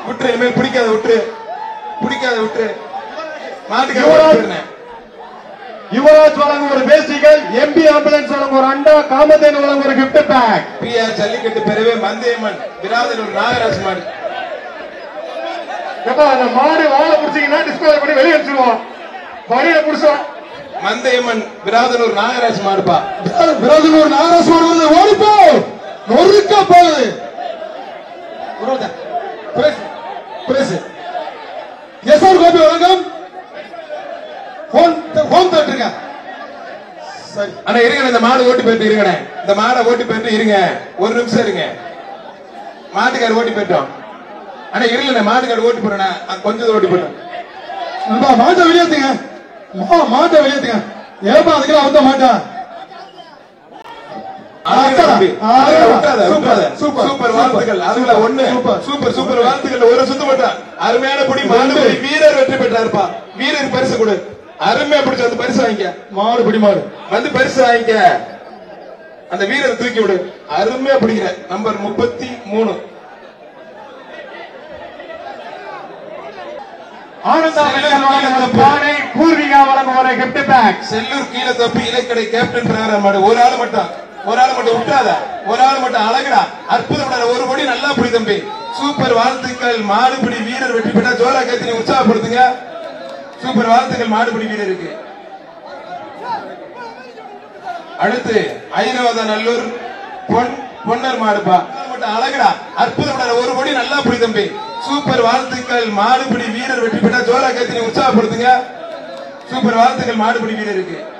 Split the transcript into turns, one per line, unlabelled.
விட்டுரு இனிமேல் பிடிக்காத விட்டுரு பிடிக்காத விட்டுரு மாட்டுக்கார
யுவராஜ்.
விட்டுருனேன்.
யுவராஜ் வழங்கும் ஒரு பேசிகள் எம்பி ஆம்புலன்ஸ் வழங்கும் ஒரு அண்டா காமதேனு வழங்கும் ஒரு கிஃப்ட் பேக்
பிஆர் ஜல்லிக்கட்டு பெறவே மந்தேமன் விராதனூர் நாகராஜ் மாடு
எப்பா அந்த மாடு வாழை பிடிச்சீங்கன்னா டிஸ்பிளே பண்ணி வெளியே வச்சிருவோம் வழியில புடிச்சோம்
மந்தேமன் விராதனூர் நாகராஜ் மாடுப்பா
விரோதனூர் நாகராஜ் வருவது ஓடிப்போ நொறுக்க போகுது விரோத பிரேஸ் பிரேஸ் எஸ் ஆர் கோபி வணக்கம் போன் போன் தட்டுருங்க சரி
ஆனா இருங்க இந்த மாடு ஓட்டி போயிட்டு இருங்கண்ணே இந்த மாடை ஓட்டி போயிட்டு இருங்க ஒரு நிமிஷம் இருங்க மாட்டுக்கார் ஓட்டி போயிட்டோம் ஆனா இருங்கண்ணே மாட்டுக்கார் ஓட்டி போறேண்ணே கொஞ்சம் ஓட்டி போயிட்டோம்
நண்பா மாட்டை வெளியேத்துங்க மா மாட்டை வெளியேத்துங்க ஏப்பா அதுக்கெல்லாம் வந்த மாட்டா
அழகா தம்பி. அழகா விட்டாத,
சூப்பர்,
விட்டாத.
சூப்பர்,
சூப்பர்
சூப்பர்,
வாழ்த்துக்கள் அதுல ஒண்ணு
சூப்பர்.
சூப்பர் சூப்பர் வாழ்த்துக்கள் ஒரு சுத்து மட்டும் அருமையான புடி மாடுபடி வீரர் வெற்றி பெற்றாருப்பா வீரர் பரிசு கொடு அருமையா பிடிச்ச அந்த பரிசு வாங்கிக்க
மாடு பிடி மாடு
வந்து பரிசு வாங்கிக்க அந்த வீரரை தூக்கி விடு அருமையா பிடிக்கிற நம்பர் முப்பத்தி மூணு
ஆனந்தா மெட்டல் வழங்கும் ஒரு பானை பூர்விகா வழங்கும் ஒரு கிஃப்ட் பேக்
செல்லூர் கீழே தப்பி இலக்கடை கேப்டன் பிரகாரம் மாடு ஒரு ஆள் மட்டும் ஒரு ஆள் மட்டும் விட்டாத ஒரு ஆள் மட்டும் அழகுடா அற்புதம் ஒரு படி நல்லா புடி தம்பி சூப்பர் வாழ்த்துக்கள் மாடுபிடி வீரர் வெற்றி பெற்றா ஜோரா கேத்தி நீ உற்சாகப்படுத்துங்க சூப்பர் வாழ்த்துக்கள் மாடுபிடி வீரருக்கு அடுத்து ஐராவத நல்லூர் பொன் பொன்னர் மாடுப்பா மட்டும் அழகுடா அற்புதம் ஒரு படி நல்லா புடி தம்பி சூப்பர் வாழ்த்துக்கள் மாடுபிடி வீரர் வெற்றி பெற்றா ஜோரா கேத்தி நீ உற்சாகப்படுத்துங்க சூப்பர் வாழ்த்துக்கள் மாடுபிடி வீரருக்கு